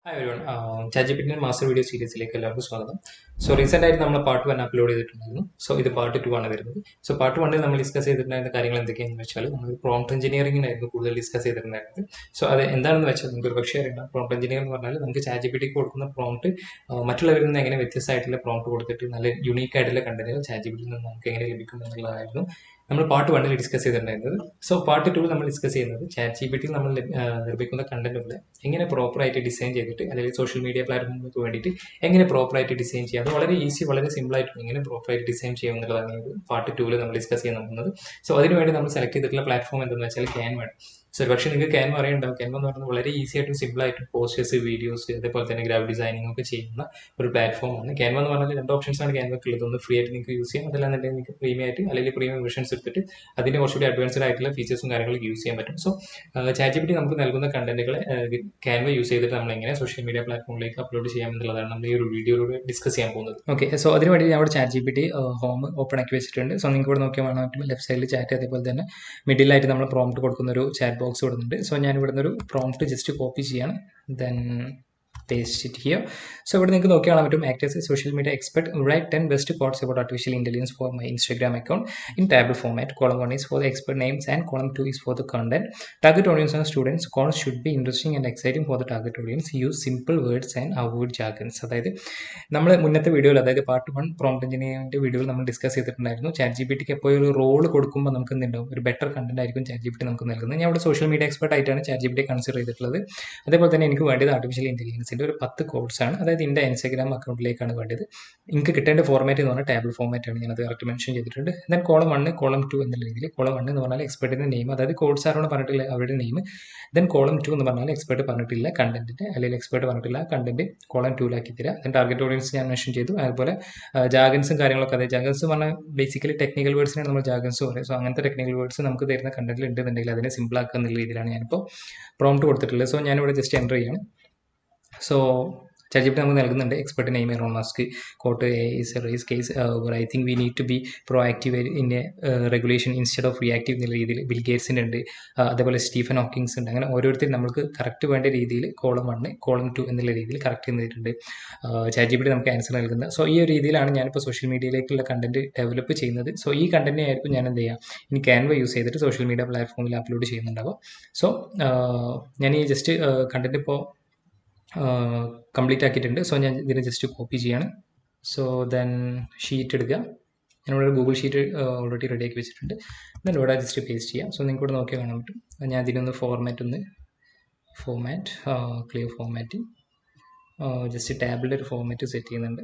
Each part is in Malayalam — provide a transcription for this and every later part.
ഹായ് ഒരു ചാജിപ്പിറ്റിന്റെ മാസ്റ്റർ വീഡിയോ സീരീസിലേക്ക് എല്ലാവർക്കും സ്വാഗതം സോ റീസെന്റ് ആയിട്ട് നമ്മൾ പാർട്ട് വൺ അപ്ലോഡ് ചെയ്തിട്ടുണ്ടായിരുന്നു സോ ഇത് പാർട്ട് ടു ആണ് വരുന്നത് സോ പാർട്ട് വണ്ണിൽ നമ്മൾ ഡിസ്കസ് ചെയ്തിട്ടുണ്ടായിരുന്ന കാര്യങ്ങൾ എന്തൊക്കെയാണെന്ന് വെച്ചാൽ നമ്മൾ പ്രോംപ്റ്റ് എഞ്ചിനീയറിംഗിനായിരുന്നു കൂടുതൽ ഡിസ്കസ് ചെയ്തിട്ടുണ്ടായിരുന്നത് സോ അത് എന്താണെന്ന് വെച്ചാൽ നിങ്ങൾക്ക് ഒരു പക്ഷേ അറിയാം പ്രോംപ്റ്റ് എഞ്ചിനീയർ എന്ന് പറഞ്ഞാൽ നമുക്ക് ചാജിപ്പിറ്റിക്ക് കൊടുക്കുന്ന പ്രോംപ്റ്റ് മറ്റുള്ളവരിൽ നിന്ന് എങ്ങനെ വ്യത്യസ്തമായിട്ടുള്ള പ്രോംപ്റ്റ് കൊടുത്തിട്ട് നല്ല യുണീക്ക് ആയിട്ടുള്ള കണ്ടന്റുകൾ ചാജിപ്പിറ്റിൽ നിന്ന് നമുക്ക് എങ്ങനെ ലഭിക്കും എന്നുള്ളതായിരുന്നു നമ്മൾ പാർട്ട് വണ്ണിൽ ഡിസ്കസ് ചെയ്തിട്ടുണ്ടായിരുന്നത് സോ പാർട്ട് ടൂവിൽ നമ്മൾ ഡിസ്കസ് ചെയ്യുന്നത് ചാറ്റ് ജി ബി നമ്മൾ ലഭ- ആ, നിർമ്മിക്കുന്ന കണ്ടന്റുകളെ എങ്ങനെ പ്രോപ്പറായിട്ട് ഡിസൈൻ ചെയ്തിട്ട് അല്ലെങ്കിൽ സോഷ്യൽ മീഡിയ പ്ലാറ്റ്ഫോമുകൾക്ക് വേണ്ടിയിട്ട് എങ്ങനെ പ്രോപ്പറായിട്ട് ഡിസൈൻ ചെയ്യാം അത് വളരെ ഈസി വളരെ സിമ്പിൾ ആയിട്ട് എങ്ങനെ പ്രോപ്പറായിട്ട് ഡിസൈൻ ചെയ്യാം എന്നുള്ളതാണ് പാർട്ട് ടൂവിൽ നമ്മൾ ഡിസ്കസ് ചെയ്യാൻ നോക്കുന്നത് സോ അതിനുവേണ്ടി നമ്മൾ സെലക്ട് ചെയ്തിട്ടുള്ള പ്ലാറ്റ്ഫോം എന്തെന്ന് വെച്ചാൽ ക്യാൻവ ആണ് സോ പക്ഷേ നിങ്ങൾക്ക് ക്യാൻവ അറിയുണ്ടാവും ക്യാൻവ എന്ന് പറയുന്നത് വളരെ ഈസി ആയിട്ടും സിമ്പിൾ ആയിട്ടും പോസ്റ്റേഴ്സ് വീഡിയോസ് അതേപോലെ തന്നെ ഗ്രാഫിക് ഡിസൈനിങ് ഒക്കെ ചെയ്യുന്ന ഒരു പ്ലാറ്റ്ഫോമാണ് ക്യാൻവ എന്ന് പറഞ്ഞാൽ രണ്ട് ഓപ്ഷൻസ് ആണ് ക്യാൻവക്ക് ഉള്ളത് ഒന്ന് ഫ്രീ ആയിട്ട് നിങ്ങൾക്ക് യൂസ് ചെയ്യാം അതല്ലാന്നുണ്ടെങ്കിൽ നിങ്ങൾക്ക് പ്രീമിയം ആയിട്ട് അല്ലെങ്കിൽ പ്രീമിയം വെർഷൻസ് എടുത്തിട്ട് അതിന്റെ കുറച്ചുകൂടി അഡ്വാൻസ്ഡ് ആയിട്ടുള്ള ഫീച്ചേഴ്സും കാര്യങ്ങളൊക്കെ യൂസ് ചെയ്യാൻ പറ്റും സോ ചാറ്റ് നമുക്ക് നൽകുന്ന കണ്ടന്റുകളെ ക്യാൻവ യൂസ് ചെയ്തിട്ട് നമ്മൾ എങ്ങനെ സോഷ്യൽ മീഡിയ പ്ലാറ്റ്ഫോമിലേക്ക് അപ്ലോഡ് ചെയ്യാം എന്നുള്ളതാണ് നമ്മൾ ഈ ഒരു വീഡിയോയിലൂടെ ഡിസ്കസ് ചെയ്യാൻ പോകുന്നത് ഓക്കെ സോ അതിനുവേണ്ടി ഞാൻ ഇവിടെ chat G P T home open ആക്കി വെച്ചിട്ടുണ്ട് സോ നിങ്ങൾക്ക് ഇവിടെ നോക്കിയാൽ കാണാൻ പറ്റും ലെഫ്റ്റ് സൈഡിൽ ചാറ്റ് അതേപോലെ തന്നെ മിഡിലായിട്ട് നമ്മൾ പ്രോംപ്റ്റ് കൊടുക്കുന്ന ഒരു ചാറ്റ് ബോക്സ് കൊടുക്കുന്നുണ്ട് സോ ഞാൻ ഇവിടുന്ന് ഒരു പ്രോംപ്റ്റ് ജസ്റ്റ് കോപ്പി ചെയ്യാണ് then paste it here so ഇവിടെ നിങ്ങൾക്ക് നോക്കിയാൽ കാണാൻ പറ്റും act as social media expert write ten best quotes about artificial intelligence for my Instagram account in table format. Column 1 is for the expert names and column 2 is for the content. Target audience are students. Columns should be interesting and exciting for the target audience. Use simple words and avoid jargons. അതായത് നമ്മൾ മുന്നത്തെ വീഡിയോയിൽ അതായത് പാർട്ട് വൺ പ്രോംപ്റ്റ് എഞ്ചിനീയറിംഗിന്റെ വീഡിയോയിൽ നമ്മൾ ഡിസ്കസ് ചെയ്തിട്ടുണ്ടായിരുന്നു ചാറ്റ് ജി പി ടിക്ക് എപ്പോൾ ഒരു റോൾ കൊടുക്കുമ്പോൾ നമുക്ക് എന്തുണ്ടാവും ഒരു ബെറ്റർ കണ്ടന്റ് ആയിരിക്കും ചാറ്റ് ജി പി ടി നമുക്ക് നൽകുന്നത് ഞാൻ ഇവിടെ സോഷ്യൽ മീഡിയ എക്സ്പെർട്ട് ആയിട്ടാണ് chat G P T consider ചെയ്തിട്ടുള്ളത് അതേപോലെ തന്നെ എനിക്ക് വേണ്ടത് ആർട്ടിഫിഷ്യൽ ഇന്റലിജൻസിന്റെ ഒരു പത്ത് കോഴ്സ് ആണ് അതായത് എൻ്റെ ഇൻസ്റ്റാഗ്രാം അക്കൗണ്ടിലേക്കാണ് വേണ്ടത് എനിക്ക് കിട്ടേണ്ട ഫോർമാറ്റ് എന്ന് പറഞ്ഞാൽ ടേബിൾ ഫോർമാറ്റ് ആണ് ഞാനത് കറക്റ്റ് മെൻഷൻ ചെയ്തിട്ടുണ്ട് then column one column two എന്നുള്ള രീതിയിൽ കോളം വണ്ണ് എന്ന് പറഞ്ഞാൽ എക്സ്പെർട്ടിന്റെ നെയിം അതായത് കോഴ്സ് ആരോട് പറഞ്ഞിട്ടില്ല അവരുടെ നെയിം ദെൻ കോളം ടു എന്ന് പറഞ്ഞാൽ എക്സ്പെർട്ട് പറഞ്ഞിട്ടില്ല കണ്ടന്റിന്റെ അല്ലെങ്കിൽ എക്സ്പെർട്ട് പറഞ്ഞിട്ടില്ല കണ്ടന്റ് കോളം ടൂലാക്കി തരാം ദെൻ ടാർഗറ്റ് ഓഡിയൻസ് ഞാൻ മെൻഷൻ ചെയ്തു അതുപോലെ ജാഗൻസും കാര്യങ്ങളൊക്കെ അതായത് ജാഗൻസ് പറഞ്ഞാൽ ബേസിക്കലി ടെക്നിക്കൽ വേർഡ്സിനാണ് നമ്മൾ ജാഗൻസ് പറയുക സോ അങ്ങനത്തെ ടെക്നിക്കൽ വേർഡ്സ് നമുക്ക് തരുന്ന കണ്ടന്റിൽ ഉണ്ടെന്നുണ്ടെങ്കിൽ അതിനെ സിമ്പിൾ ആക്കുക എന്നുള്ള രീതിയിലാണ് ഞാനിപ്പോൾ പ്രോംപ്റ്റ് കൊടുത്തിട്ടുള്ളത് സോ ഞാനിവിടെ ജസ്റ്റ് എൻ്റർ ചെയ്യാണ് സോ ചാറ്റ് നമുക്ക് നൽകുന്നുണ്ട് expert name Elon Musk quote is race case I think we need to be proactive in a regulation instead of reactive എന്നുള്ള രീതിയിൽ ബിൽ ഗേറ്റ്സിൻ്റെ ഉണ്ട് ആ, അതേപോലെ സ്റ്റീഫൻ ഹോക്കിങ്സ് ഉണ്ട് അങ്ങനെ ഓരോരുത്തരും നമുക്ക് കറക്റ്റ് വേണ്ട രീതിയിൽ കോളം വണ്ണ് കോളം ടു എന്നുള്ള രീതിയിൽ കറക്റ്റ് ചെയ്തിട്ടുണ്ട് ചാറ്റ് ജി പി നമുക്ക് ആൻസർ നൽകുന്നത് സോ ഈ ഒരു രീതിയിലാണ് ഞാനിപ്പോൾ സോഷ്യൽ മീഡിയയിലേക്കുള്ള കണ്ടന്റ് ഡെവലപ്പ് ചെയ്യുന്നത് സോ ഈ കണ്ടന്റിനെ ആയിരിക്കും ഞാൻ എന്ത് ചെയ്യുക ഇനി ക്യാൻവ യൂസ് ചെയ്തിട്ട് സോഷ്യൽ മീഡിയ പ്ലാറ്റ്ഫോമിൽ അപ്ലോഡ് ചെയ്യുന്നുണ്ടാവും സോ ഞാൻ ഈ ജസ്റ്റ് കണ്ടന്റ് ഇപ്പോൾ കംപ്ലീറ്റ് ആക്കിയിട്ടുണ്ട് സോ ഞാൻ ഇതിനെ ജസ്റ്റ് കോപ്പി ചെയ്യാണ് സോ ദെൻ ഷീറ്റ് എടുക്കുക ഞാനിവിടെ ഗൂഗിൾ ഷീറ്റ് ഓൾറെഡി റെഡിയാക്കി വെച്ചിട്ടുണ്ട് ദെൻ ഇവിടെ ജസ്റ്റ് പേസ്റ്റ് ചെയ്യാം സോ നിങ്ങൾക്ക് ഇവിടെ നോക്കിയാൽ കാണാൻ പറ്റും ഞാൻ ഇതിനൊന്ന് ഫോർമാറ്റ് ഒന്ന് ഫോർമാറ്റ് ക്ലിയർ ഫോർമാറ്റ് ജസ്റ്റ് ടാബിൻ്റെ ഒരു ഫോർമാറ്റ് സെറ്റ് ചെയ്യുന്നുണ്ട്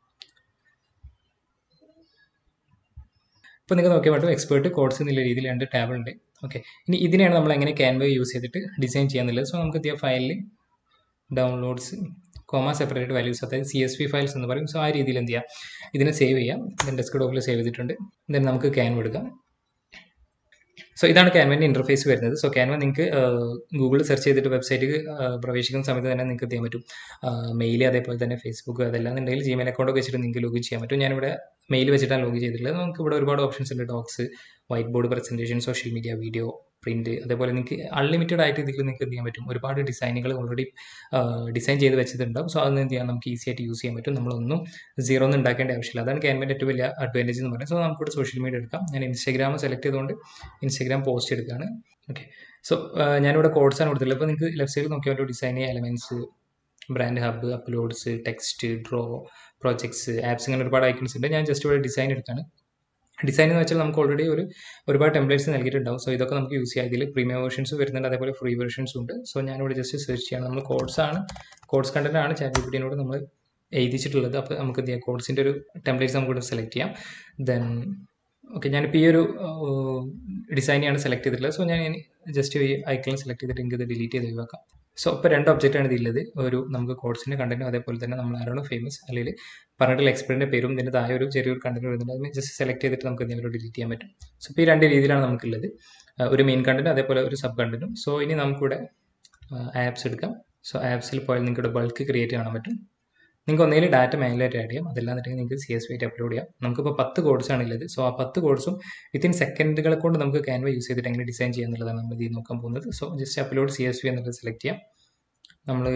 ഇപ്പോൾ നിങ്ങൾ നോക്കിയാൽ പറ്റും എക്സ്പേർട്ട് കോഡ്സ് എന്നുള്ള രീതിയിൽ രണ്ട് ടാബ് ഉണ്ട് ഓക്കെ ഇനി ഇതിനെയാണ് നമ്മൾ എങ്ങനെ ക്യാൻവ യൂസ് ചെയ്തിട്ട് ഡിസൈൻ ചെയ്യാന്നുള്ളത് സോ നമുക്ക് എത്തിയ ഫയലിൽ ഡൗൺലോഡ്സ് കോമ സെപ്പറേറ്റ് വാല്യൂസ് അതായത് സി എസ് വി ഫയൽസ് എന്ന് പറയും സോ ആ രീതിയിൽ എന്ത് ചെയ്യാം ഇതിനെ സേവ് ചെയ്യാം ദെൻ ഡെസ്ക് ടോപ്പിൽ സേവ് ചെയ്തിട്ടുണ്ട് ദെൻ നമുക്ക് ക്യാൻവ എടുക്കാം സോ ഇതാണ് ക്യാൻവൻ്റെ ഇൻ്റർഫേസ് വരുന്നത് സോ ക്യാൻവ നിങ്ങൾക്ക് ഗൂഗിളിൽ സെർച്ച് ചെയ്തിട്ട് വെബ്സൈറ്റിൽ പ്രവേശിക്കുന്ന സമയത്ത് തന്നെ നിങ്ങൾക്ക് ചെയ്യാൻ പറ്റും മെയിൽ അതേപോലെ തന്നെ ഫേസ്ബുക്ക് അതെല്ലാം ഉണ്ടെങ്കിൽ ജിമെയിൽ അക്കൗണ്ട് ഒക്കെ വെച്ചിട്ട് നിങ്ങൾക്ക് ലോഗിൻ ചെയ്യാൻ പറ്റും ഞാനിവിടെ മെയിൽ വെച്ചിട്ടാണ് ലോഗിൻ ചെയ്തിട്ടുള്ളത് നമുക്ക് ഇവിടെ ഒരുപാട് ഓപ്ഷൻസ് ഉണ്ട് docs white board presentation social media video print അതേപോലെ നിങ്ങൾക്ക് അൺലിമിറ്റഡ് ആയിട്ട് ഇതിൽ നിങ്ങൾക്ക് എന്ത് ചെയ്യാൻ പറ്റും ഒരുപാട് ഡിസൈനുകൾ ഓൾറെഡി ഡിസൈൻ ചെയ്ത് വെച്ചിട്ടുണ്ടാവും സോ അതൊന്നും എന്ത് ചെയ്യാം നമുക്ക് ഈസി ആയിട്ട് യൂസ് ചെയ്യാൻ പറ്റും നമ്മളൊന്നും സീറോ ഒന്നും ഉണ്ടാക്കേണ്ട ആവശ്യമില്ല അതാണ് ക്യാൻവൻ്റെ ഏറ്റവും വലിയ അഡ്വാൻറ്റേജ് എന്ന് പറയുന്നത് സോ നമുക്കിവിടെ സോഷ്യൽ മീഡിയ എടുക്കാം ഞാൻ ഇൻസ്റ്റാഗ്രാം സെലക്ട് ചെയ്തുകൊണ്ട് ഇൻസ്റ്റാഗ്രാം പോസ്റ്റ് എടുക്കുകയാണ് ഓക്കെ സോ ഞാനിവിടെ കോഡ്സാണ് കൊടുത്തിട്ടുള്ളത് അപ്പോൾ നിങ്ങൾക്ക് ലെഫ്റ്റ് സൈഡിൽ നോക്കിയാൽ ഒരു design elements brand hub uploads text draw projects apps ഇങ്ങനെ ഒരുപാട് ഐക്കൺസ് ഉണ്ട് ഞാൻ ജസ്റ്റ് ഇവിടെ ഡിസൈൻ എടുത്താണ് ഡിസൈൻ എന്ന് വെച്ചാൽ നമുക്ക് ഓൾറെഡി ഒരു ഒരുപാട് ടെംപ്ലേറ്റ്സ് നൽകിയിട്ടുണ്ടാവും സോ ഇതൊക്കെ നമുക്ക് യൂസ് ചെയ്യാം ഇതിൽ പ്രീമിയം വേർഷൻസ് വരുന്നുണ്ട് അതേപോലെ ഫ്രീ വേർഷൻസും ഉണ്ട് സോ ഞാനിവിടെ ജസ്റ്റ് സെർച്ച് ചെയ്യണം നമ്മൾ കോഡ്സ് ആണ് കോഡ്സ് കണ്ടന്റ് ആണ് ചാറ്റ് ജിപിടിനോട് നമ്മൾ എഴുതിച്ചിട്ടുള്ളത് അപ്പോൾ നമുക്ക് എന്ത് ചെയ്യാം കോഡ്സിൻ്റെ ഒരു ടെംപ്ലേറ്റ്സ് നമുക്ക് ഇവിടെ സെലക്ട് ചെയ്യാം ദെൻ ഓക്കെ ഞാനിപ്പോൾ ഈ ഒരു ഡിസൈനെയാണ് സെലക്ട് ചെയ്തിട്ടുള്ളത് സോ ഞാൻ ജസ്റ്റ് ഈ ഐക്കൺ സെലക്ട് ചെയ്തിട്ട് എനിക്ക് ഇത് ഡിലീറ്റ് ചെയ്ത് ഒഴിവാക്കാം സോ ഇപ്പോൾ രണ്ട് ഒബ്ജക്റ്റാണ് ഇതിലുള്ളത് ഒരു നമുക്ക് കോഡ്സിൻ്റെ കണ്ടന്റും അതേപോലെ തന്നെ നമ്മൾ ആരാണോ ഫേമസ് അല്ലെങ്കിൽ പറഞ്ഞിട്ടുള്ള എക്സ്പെറിൻ്റെ പേരും ഇതിൻ്റെ താഴെ ഒരു ചെറിയൊരു കണ്ടന്റ് വരുന്നുണ്ട് അതിന് ജസ്റ്റ് സെലക്ട് ചെയ്തിട്ട് നമുക്ക് എന്തെങ്കിലും ഡിലീറ്റ് ചെയ്യാൻ പറ്റും സോ ഇപ്പോൾ ഈ രണ്ട് രീതിയിലാണ് നമുക്കുള്ളത് ഒരു മെയിൻ കണ്ടന്റ് അതേപോലെ ഒരു സബ് കണ്ടന്റും സോ ഇനി നമുക്കിവിടെ ആപ്സ് എടുക്കാം സോ ആപ്സിൽ പോയാൽ നിങ്ങൾക്ക് ഇവിടെ ബൾക്ക് ക്രിയേറ്റ് ചെയ്യാൻ പറ്റും നിങ്ങൾക്ക് ഒന്നെങ്കിലും ഡാറ്റ മാനുവലായിട്ട് ആഡ് ചെയ്യാം അതല്ലാന്നുണ്ടെങ്കിൽ നിങ്ങൾക്ക് സി എസ് വി ആയിട്ട് അപ്ലോഡ് ചെയ്യാം നമുക്കിപ്പോൾ പത്ത് കോഡ്സ് ആണ് ഉള്ളത് സോ ആ പത്ത് കോഡ്സും വിത്തിൻ സെക്കൻഡുകളെ കൊണ്ട് നമുക്ക് ക്യാൻവ യൂസ് ചെയ്തിട്ട് എങ്ങനെ ഡിസൈൻ ചെയ്യുക എന്നുള്ളതാണ് നമ്മൾ ഇതിൽ നോക്കാൻ പോകുന്നത് so just upload C S V എന്നുള്ളത് സെലക്ട് ചെയ്യാം നമ്മൾ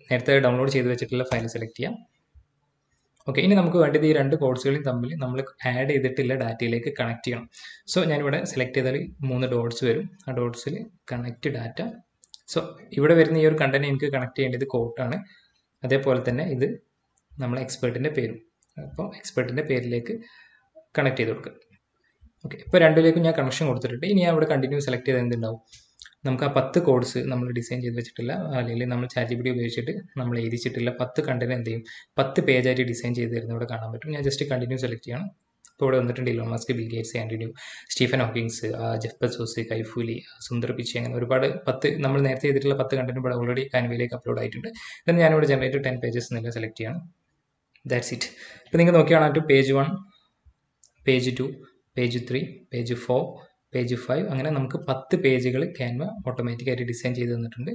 നേരത്തെ ഡൗൺലോഡ് ചെയ്ത് വെച്ചിട്ടുള്ള ഫയൽ സെലക്ട് ചെയ്യാം ഓക്കെ ഇനി നമുക്ക് വേണ്ടത് ഈ രണ്ട് കോഡ്സുകളും തമ്മിൽ നമ്മൾ ആഡ് ചെയ്തിട്ടുള്ള ഡാറ്റയിലേക്ക് കണക്ട് ചെയ്യണം സോ ഞാനിവിടെ സെലക്ട് ചെയ്താൽ മൂന്ന് ഡോട്ട്സ് വരും ആ ഡോട്ട്സിൽ കണക്ട് ഡാറ്റ സോ ഇവിടെ വരുന്ന ഈ ഒരു കണ്ടന്റ് എനിക്ക് കണക്ട് ചെയ്യേണ്ടത് കോട്ടാണ് അതേപോലെ തന്നെ ഇത് നമ്മൾ എക്സ്പേർട്ടിൻ്റെ പേരും അപ്പോൾ എക്സ്പേർട്ടിൻ്റെ പേരിലേക്ക് കണക്ട് ചെയ്ത് കൊടുക്കുക ഓക്കെ ഇപ്പോൾ രണ്ടിലേക്കും ഞാൻ കണക്ഷൻ കൊടുത്തിട്ടുണ്ട് ഇനി ഞാൻ ഇവിടെ കണ്ടിന്യൂ സെലക്ട് ചെയ്ത് എന്തുണ്ടാവും നമുക്ക് ആ പത്ത് കോഡ്സ് നമ്മൾ ഡിസൈൻ ചെയ്ത് വെച്ചിട്ടില്ല അല്ലെങ്കിൽ നമ്മൾ ചാറ്റ് ജി ഉപയോഗിച്ചിട്ട് നമ്മൾ എഴുതിച്ചിട്ടില്ല പത്ത് കണ്ടന്റ് എന്ത് ചെയ്യും പത്ത് പേജായിട്ട് ഡിസൈൻ ചെയ്ത് തരുന്ന ഇവിടെ കാണാൻ പറ്റും ഞാൻ ജസ്റ്റ് കണ്ടിന്യൂ സെലക്ട് ചെയ്യണം ഇപ്പോൾ ഇവിടെ വന്നിട്ടുണ്ട് Elon Musk Bill Gates Andrew Ng Stephen Hawkings Jeff Bezos Kai Fu Lee Sundar Pichai അങ്ങനെ ഒരുപാട് പത്ത് നമ്മൾ നേരത്തെ ചെയ്തിട്ടുള്ള പത്ത് കണ്ടന്റ് ഇവിടെ ഓൾറെഡി കാൻവയിലേക്ക് അപ്ലോഡ് ആയിട്ടുണ്ട് then ഞാനിവിടെ ജനറേറ്റ് ടെൻ പേജസ് എന്നുള്ള സെലക്ട് ചെയ്യണം ദാറ്റ്സ് ഇറ്റ് ഇപ്പോൾ നിങ്ങൾ നോക്കിയാണെങ്കിൽ page one page two page three page four page five അങ്ങനെ നമുക്ക് പത്ത് പേജുകൾ ക്യാൻവ ഓട്ടോമാറ്റിക്കായിട്ട് ഡിസൈൻ ചെയ്ത് തന്നിട്ടുണ്ട്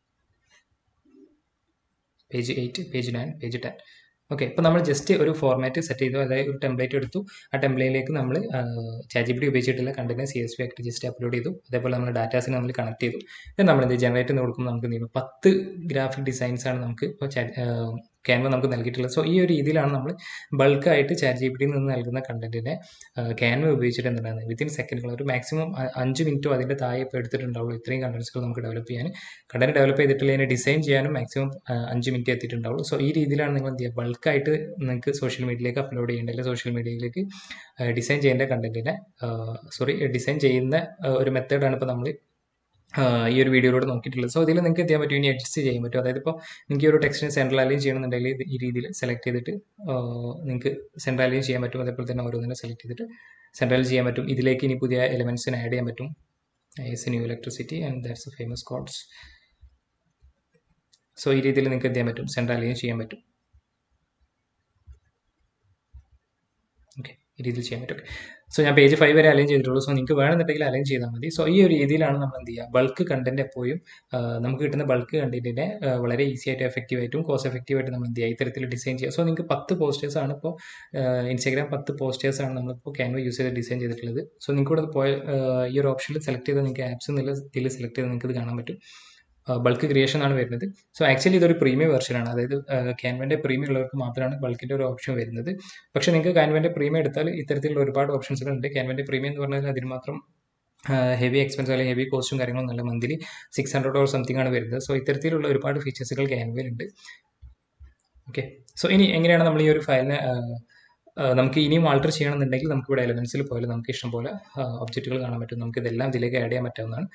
page eight page nine page ten okay ഇപ്പോൾ നമ്മൾ ജസ്റ്റ് ഒരു ഫോർമാറ്റ് സെറ്റ് ചെയ്തു അതായത് ഒരു ടെംപ്ലേറ്റ് എടുത്തു ആ ടെംപ്ലേറ്റിലേക്ക് നമ്മൾ ചാറ്റ് ജി പി ഉപയോഗിച്ചിട്ടുള്ള കണ്ടന്റ് സി എസ് വി ആയിട്ട് ജസ്റ്റ് അപ്ലോഡ് ചെയ്തു അതേപോലെ നമ്മൾ ഡാറ്റാസിനെ നമ്മൾ കണക്ട് ചെയ്തു then നമ്മൾ എന്ത് ജനറേറ്റ് ചെയ്ത് കൊടുക്കുമ്പോൾ നമുക്ക് എന്ത് ചെയ്യും പത്ത് ഗ്രാഫിക് ഡിസൈൻസ് ആണ് നമുക്ക് ഇപ്പോൾ ക്യാൻവ നമുക്ക് നൽകിയിട്ടുള്ളത് സോ ഈ ഒരു രീതിയിലാണ് നമ്മൾ ബൾക്കായിട്ട് ചാറ്റ് ജി പി ടിയിൽ നിന്ന് നൽകുന്ന കണ്ടന്റിനെ ക്യാൻവ ഉപയോഗിച്ചിട്ട് എന്താണ് വിത്തിൻ സെക്കൻഡുകൾ ഒരു മാക്സിമം അഞ്ച് മിനിറ്റോ അതിൻ്റെ താഴെ ഇപ്പോൾ എടുത്തിട്ടുണ്ടാവുള്ളൂ ഇത്രയും കണ്ടന്റ്സുകൾ നമുക്ക് ഡെവലപ്പ് ചെയ്യാൻ കണ്ടന്റ് ഡെവലപ്പ് ചെയ്തിട്ടുള്ള അതിനെ ഡിസൈൻ ചെയ്യാനും മാക്സിമം അഞ്ച് മിനിറ്റ് എത്തിയിട്ടുണ്ടാവുള്ളൂ സോ ഈ രീതിയിലാണ് നിങ്ങൾ എന്ത് ചെയ്യുക ബൾക്കായിട്ട് നിങ്ങൾക്ക് സോഷ്യൽ മീഡിയയിലേക്ക് അപ്ലോഡ് ചെയ്യേണ്ട അല്ലെങ്കിൽ സോഷ്യൽ മീഡിയയിലേക്ക് ഡിസൈൻ ചെയ്യേണ്ട കണ്ടന്റിനെ സോറി ഡിസൈൻ ചെയ്യുന്ന ഒരു മെത്തേഡാണ് ഇപ്പോൾ നമ്മൾ ഈ ഒരു വീഡിയോയിലൂടെ നോക്കിയിട്ടുള്ളത് സോ ഇതിൽ നിങ്ങൾക്ക് ചെയ്യാൻ പറ്റും ഇനി അഡ്ജസ്റ്റ് ചെയ്യാൻ പറ്റും അതായത് ഇപ്പോൾ നിങ്ങൾക്ക് ഈ ഒരു ടെക്സ്റ്റിനെ സെൻട്രൽ അലൈൻ ചെയ്യണമെന്നുണ്ടെങ്കിൽ ഇത് ഈ രീതിയിൽ സെലക്ട് ചെയ്തിട്ട് നിങ്ങൾക്ക് സെൻട്രൽ അലൈൻ ചെയ്യാൻ പറ്റും അതേപോലെ തന്നെ ഓരോന്നിനെ സെലക്ട് ചെയ്തിട്ട് സെൻട്രൽ ചെയ്യാൻ പറ്റും ഇതിലേക്ക് ഇനി പുതിയ എലമെൻസിനെ ആഡ് ചെയ്യാൻ പറ്റും is new electricity and that's a famous quotes so ഈ രീതിയിൽ നിങ്ങൾക്ക് എന്ത് ചെയ്യാൻ പറ്റും സെൻട്രൽ അലൈൻ ചെയ്യാൻ പറ്റും ഓക്കെ ഈ രീതിയിൽ ചെയ്യാൻ പറ്റും സോ ഞാൻ പേജ് ഫൈവ് വരെ അലൈൻ ചെയ്തിട്ടുള്ളൂ സോ നിങ്ങൾക്ക് വേണമെന്നുണ്ടെങ്കിൽ അലൈൻ ചെയ്താൽ മതി സോ ഈ ഒരു രീതിയിലാണ് നമ്മൾ എന്ത് ചെയ്യുക ബൾക്ക് കണ്ടന്റ് എപ്പോഴും നമുക്ക് കിട്ടുന്ന ബൾക്ക് കണ്ടന്റിനെ വളരെ ഈസി ആയിട്ട് എഫക്റ്റീവ് ആയിട്ടും കോസ്റ്റ് എഫക്റ്റീവ് ആയിട്ട് നമ്മൾ എന്ത് ചെയ്യുക ഇത്തരത്തിൽ ഡിസൈൻ ചെയ്യുക സോ നിങ്ങൾക്ക് പത്ത് പോസ്റ്റേഴ്സ് ആണ് ഇപ്പോൾ ഇൻസ്റ്റാഗ്രാം പത്ത് പോസ്റ്റേഴ്സ് ആണ് നമ്മളിപ്പോൾ ക്യാൻവ യൂസ് ചെയ്ത് ഡിസൈൻ ചെയ്തിട്ടുള്ളത് സോ നിങ്ങൾക്ക് ഇവിടെ പോയ ഈ ഒരു ഓപ്ഷനിൽ സെലക്ട് ചെയ്താൽ നിങ്ങൾക്ക് ആപ്സ് എന്നുള്ള ഇതിൽ സെലക്ട് ചെയ്ത് നിങ്ങൾക്ക് ഇത് കാണാൻ പറ്റും ബൾക്ക് ക്രിയേഷൻ ആണ് വരുന്നത് സോ ആക്ച്വലി ഇതൊരു പ്രീമിയം വെർഷനാണ് അതായത് ക്യാൻവൻ്റെ പ്രീമിയം ഉള്ളവർക്ക് മാത്രമാണ് ബൾക്കിൻ്റെ ഒരു ഓപ്ഷൻ വരുന്നത് പക്ഷേ നിങ്ങൾക്ക് ക്യാൻവൻ്റെ പ്രീമിയം എടുത്താൽ ഇത്തരത്തിലുള്ള ഒരുപാട് ഓപ്ഷൻസുകൾ ഉണ്ട് ക്യാൻവൻ്റെ പ്രീമിയം എന്ന് പറഞ്ഞാൽ അതിന് മാത്രം ഹെവി എക്സ്പെൻസ് അല്ലെങ്കിൽ ഹെവി കോസ്റ്റും കാര്യങ്ങളും നല്ല monthly six hundred or something ആണ് വരുന്നത് സോ ഇത്തരത്തിലുള്ള ഒരുപാട് ഫീച്ചേഴ്സുകൾ ക്യാൻവയിലുണ്ട് ഓക്കെ സോ ഇനി എങ്ങനെയാണ് നമ്മൾ ഈ ഒരു ഫയലിനെ നമുക്ക് ഇനിയും ആൾട്ടർ ചെയ്യണമെന്നുണ്ടെങ്കിൽ നമുക്ക് ഇവിടെ എലമെൻസിൽ പോയാൽ നമുക്ക് ഇഷ്ടം പോലെ ഒബ്ജക്റ്റുകൾ കാണാൻ പറ്റും നമുക്ക് ഇതെല്ലാം ഇതിലേക്ക് ആഡ് ചെയ്യാൻ പറ്റാവുന്നതാണ്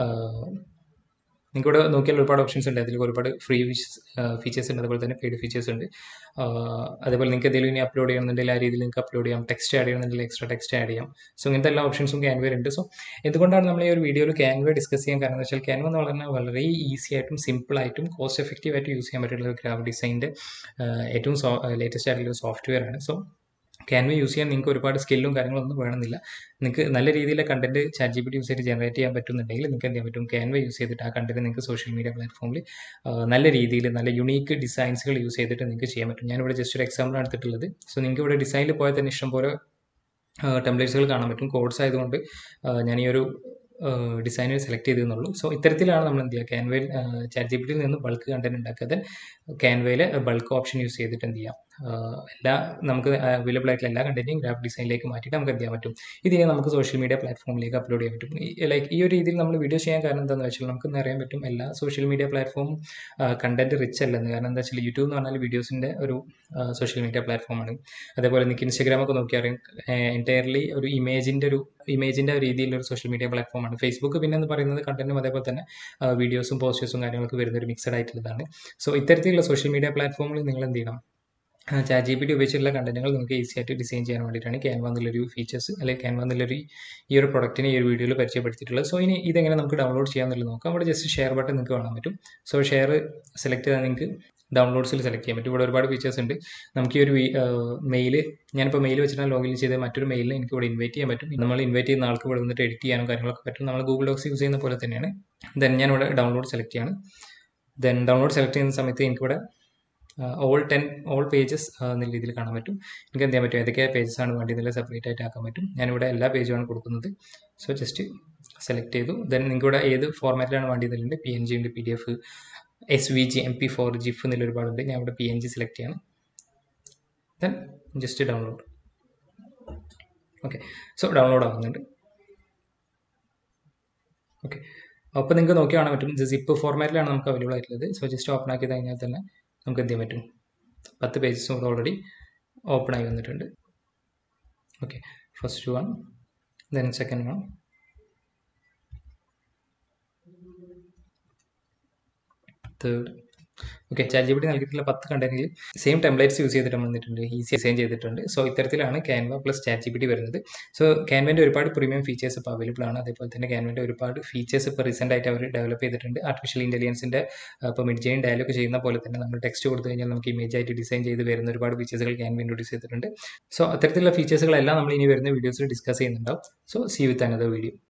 നിങ്ങൾക്ക് ഇവിടെ നോക്കിയാൽ ഒരുപാട് ഓപ്ഷൻസ് ഉണ്ട് അതിൽ ഒരുപാട് ഫ്രീ ഫീച്ചേഴ്സ് ഉണ്ട് അതുപോലെ തന്നെ പെയ്ഡ് ഫീച്ചേഴ്സ് ഉണ്ട് അതേപോലെ നിങ്ങൾക്ക് എന്തെങ്കിലും ഇനി അപ്ലോഡ് ചെയ്യണമെന്നുണ്ടെങ്കിൽ ആ രീതിയിൽ നിങ്ങൾക്ക് അപ്ലോഡ് ചെയ്യാം ടെക്സ്റ്റ് ആഡ് ചെയ്യണമെന്നുണ്ടെങ്കിൽ എക്സ്ട്രാ ടെക്സ്റ്റ് ആഡ് ചെയ്യാം സോ ഇങ്ങനത്തെ എല്ലാ ഓപ്ഷൻസും ക്യാൻവയിൽ ഉണ്ട് സോ എന്തുകൊണ്ടാണ് നമ്മൾ ഈ ഒരു വീഡിയോയിൽ ക്യാൻവ ഡിസ്കസ് ചെയ്യാൻ കാരണം എന്ന് വെച്ചാൽ ക്യാൻവ എന്ന് പറഞ്ഞാൽ വളരെ ഈസി ആയിട്ടും സിമ്പിൾ ആയിട്ടും കോസ്റ്റ് എഫക്റ്റീവ് ആയിട്ട് യൂസ് ചെയ്യാൻ പറ്റുള്ള ഒരു ഗ്രാഫിക് ഡിസൈനിൻ്റെ ഏറ്റവും ലേറ്റസ്റ്റ് ആയിട്ടുള്ള ഒരു സോഫ്റ്റ്വെയർ ആണ് സോ ക്യാൻവ യൂസ് ചെയ്യാൻ നിങ്ങൾക്ക് ഒരുപാട് സ്കില്ലും കാര്യങ്ങളൊന്നും വേണമെന്നില്ല നിങ്ങൾക്ക് നല്ല രീതിയിലെ content chat G P T use ചെയ്ത് ജനറേറ്റ് ചെയ്യാൻ പറ്റുന്നുണ്ടെങ്കിൽ നിങ്ങൾക്ക് എന്ത് ചെയ്യാൻ പറ്റും ക്യാൻവ യൂസ് ചെയ്തിട്ട് ആ കണ്ടന്റ് നിങ്ങൾക്ക് സോഷ്യൽ മീഡിയ പ്ലാറ്റ്ഫോമിൽ നല്ല രീതിയിൽ നല്ല യുണീക്ക് ഡിസൈൻസുകൾ യൂസ് ചെയ്തിട്ട് നിങ്ങൾക്ക് ചെയ്യാൻ പറ്റും ഞാനിവിടെ ജസ്റ്റ് ഒരു എക്സാമ്പിൾ എടുത്തിട്ടുള്ളത് സോ നിങ്ങൾക്ക് ഇവിടെ ഡിസൈനിൽ പോയാൽ തന്നെ ഇഷ്ടംപോലെ ടെംപ്ലേറ്റ്സുകൾ കാണാൻ പറ്റും കോഡ്സ് ആയതുകൊണ്ട് ഞാൻ ഈ ഒരു ഡിസൈനർ സെലക്ട് ചെയ്തെന്നുള്ളൂ സോ ഇത്തരത്തിലാണ് നമ്മൾ എന്ത് ചെയ്യുക ക്യാൻവയിൽ ചാറ്റ് ജി പി ടിയിൽ നിന്ന് ബൾക്ക് കണ്ടന്റ് ഉണ്ടാക്കാതെ ക്യാൻവയിൽ ബൾക്ക് ഓപ്ഷൻ യൂസ് ചെയ്തിട്ട് എന്ത് ചെയ്യാം എല്ലാ നമുക്ക് അവൈലബിൾ ആയിട്ടുള്ള എല്ലാ കണ്ടന്റും ഗ്രാഫിക് ഡിസൈനിലേക്ക് മാറ്റിയിട്ട് നമുക്ക് എന്ത് ചെയ്യാൻ പറ്റും ഇതിനെ നമുക്ക് സോഷ്യൽ മീഡിയ പ്ലാറ്റ്ഫോമിലേക്ക് അപ്ലോഡ് ചെയ്യാൻ പറ്റും ലൈക്ക് ഈ ഒരു രീതിയിൽ നമ്മൾ വീഡിയോ ചെയ്യാൻ കാരണം എന്താണെന്ന് വെച്ചാൽ നമുക്ക് അറിയാൻ പറ്റും എല്ലാ സോഷ്യൽ മീഡിയ പ്ലാറ്റ്ഫോമും കണ്ടന്റ് റിച്ച് അല്ലെന്ന് കാരണം എന്താ വെച്ചാൽ യൂട്യൂബ് എന്ന് പറഞ്ഞാൽ വീഡിയോസിൻ്റെ ഒരു സോഷ്യൽ മീഡിയ പ്ലാറ്റ്ഫോമാണ് അതേപോലെ നിങ്ങൾക്ക് ഇൻസ്റ്റാഗ്രാം ഒക്കെ നോക്കി അറിയാം എൻറ്റയർലി ഒരു ഇമേജിൻ്റെ ഒരു ഇമേജിൻ്റെ രീതിയിലുള്ള ഒരു സോഷ്യൽ മീഡിയ പ്ലാറ്റ്ഫോമാണ് ഫേസ്ബുക്ക് പിന്നെ എന്ന് പറയുന്നത് കണ്ടന്റും അതേപോലെ തന്നെ വീഡിയോസും പോസ്റ്റേഴ്സും കാര്യങ്ങളൊക്കെ വരുന്ന ഒരു മിക്സഡ് ആയിട്ടുള്ളതാണ് സോ ഇത്തരത്തിലുള്ള സോഷ്യൽ മീഡിയ പ്ലാറ്റ്ഫോമിൽ നിങ്ങൾ എന്ത് ചെയ്യണം ചാറ്റ് ജി പി ടി ഉപയോഗിച്ചിട്ടുള്ള കണ്ടന്റുകൾ നിങ്ങൾക്ക് ഈസി ആയിട്ട് ഡിസൈൻ ചെയ്യാൻ വേണ്ടിയിട്ടാണ് ക്യാൻവ എന്നുള്ളൊരു ഫീച്ചേഴ്സ് അല്ലെങ്കിൽ ക്യാൻവ എന്നുള്ളൊരു ഈ ഒരു പ്രൊഡക്റ്റിനെ ഈ ഒരു വീഡിയോയിൽ പരിചയപ്പെടുത്തിയിട്ടുള്ളത് സോ ഇനി ഇതെങ്ങനെ നമുക്ക് ഡൗൺലോഡ് ചെയ്യാമെന്നുള്ളത് നോക്കാം അവിടെ ജസ്റ്റ് ഷെയർ ബട്ടൺ നിങ്ങൾക്ക് കാണാൻ പറ്റും സോ ഷെയർ സെലക്ട് ചെയ്താൽ നിങ്ങൾക്ക് ഡൗൺലോഡ്സിൽ സെലക്ട് ചെയ്യാൻ പറ്റും ഇവിടെ ഒരുപാട് ഫീച്ചേഴ്സ് ഉണ്ട് നമുക്ക് ഈ ഒരു മെയിൽ ഞാനിപ്പോൾ മെയിൽ വെച്ചിട്ടാണ് ലോഗിൻ ചെയ്ത് മറ്റൊരു മെയിലിൽ എനിക്ക് ഇവിടെ ഇൻവൈറ്റ് ചെയ്യാൻ പറ്റും നമ്മൾ ഇൻവൈറ്റ് ചെയ്യുന്ന ആൾക്ക് ഇവിടെ വന്നിട്ട് എഡിറ്റ് ചെയ്യാനും കാര്യങ്ങളൊക്കെ പറ്റും നമ്മൾ ഗൂഗിൾ ഡോക്സ് യൂസ് ചെയ്യുന്ന പോലെ തന്നെയാണ് ദെൻ ഞാൻ ഇവിടെ ഡൗൺലോഡ് സെലക്ട് ചെയ്യാണ് ദെൻ ഡൗൺലോഡ് സെലക്ട് ചെയ്യുന്ന സമയത്ത് എനിക്കിവിടെ ഓൾ ടെൻ ഓൾ പേജസ് എന്നുള്ള രീതിയിൽ കാണാൻ പറ്റും എനിക്ക് എന്ത് ചെയ്യാൻ പറ്റും ഏതൊക്കെ പേജസ് ആണ് വേണ്ടി എന്നുള്ള സെപ്പറേറ്റ് ആയിട്ട് ആക്കാൻ പറ്റും ഞാനിവിടെ എല്ലാ പേജുമാണ് കൊടുക്കുന്നത് സോ ജസ്റ്റ് സെലക്ട് ചെയ്തു ദെൻ നിങ്ങൾക്ക് ഇവിടെ ഏത് ഫോർമാറ്റിലാണ് വേണ്ടിയതുണ്ട് പി എൻ ജി ഉണ്ട് P D F S V G M P four GIF എന്നുള്ള ഒരുപാടുണ്ട് ഞാൻ ഇവിടെ പി എൻ ജി സെലക്ട് ചെയ്യണം then just download okay so download ആവുന്നുണ്ട് ഓക്കെ അപ്പോൾ നിങ്ങൾക്ക് നോക്കി കാണാൻ പറ്റും ഇത് സിപ്പ് ഫോർമാറ്റിലാണ് നമുക്ക് അവൈലബിൾ ആയിട്ടുള്ളത് സോ ജസ്റ്റ് ഓപ്പൺ ആക്കി കഴിഞ്ഞാൽ തന്നെ നമുക്ക് എന്ത് ചെയ്യാൻ പറ്റും പത്ത് പേജസും ഓൾറെഡി ഓപ്പൺ ആയി വന്നിട്ടുണ്ട് okay first one then second one third okay chat G P T നൽകിയിട്ടുള്ള പത്ത് കണ്ടന്റിൽ സെയിം ടെംപ്ലേറ്റ്സ് യൂസ് ചെയ്തിട്ട് വന്നിട്ടുണ്ട് ഈസി ഡിസൈൻ ചെയ്തിട്ടുണ്ട് സോ ഇത്തരത്തിലാണ് Canva plus chat G P T വരുന്നത് സോ ക്യാൻവൻ്റെ ഒരുപാട് പ്രീമിയം ഫീച്ചേഴ്സ് ഇപ്പോൾ അവൈലബിൾ ആണ് അതേപോലെ തന്നെ ക്യാൻവൻ്റെ ഒരുപാട് ഫീച്ചേഴ്സ് ഇപ്പോൾ റീസെൻ്റ് ആയിട്ട് അവർ ഡെവലപ്പ് ചെയ്തിട്ടുണ്ട് ആർട്ടിഫിഷ്യൽ ഇൻ്റലിജൻസിൻ്റെ ഇപ്പോൾ മിഡ് ജെയിൻ ഡയലോഗ് ചെയ്യുന്ന പോലെ തന്നെ നമ്മൾ ടെക്സ്റ്റ് കൊടുത്തു കഴിഞ്ഞാൽ നമുക്ക് ഇമേജ് ആയിട്ട് ഡിസൈൻ ചെയ്ത് വരുന്ന ഒരുപാട് ഫീച്ചേഴ്സുകൾ ക്യാൻവ ഇൻട്രൊഡ്യൂസ് ചെയ്തിട്ടുണ്ട് സോ അത്തരത്തിലുള്ള ഫീച്ചേഴ്സുകളെല്ലാം നമ്മൾ ഇനി വരുന്ന വീഡിയോസിൽ ഡിസ്കസ് ചെയ്യുന്നുണ്ടാവും so see with another video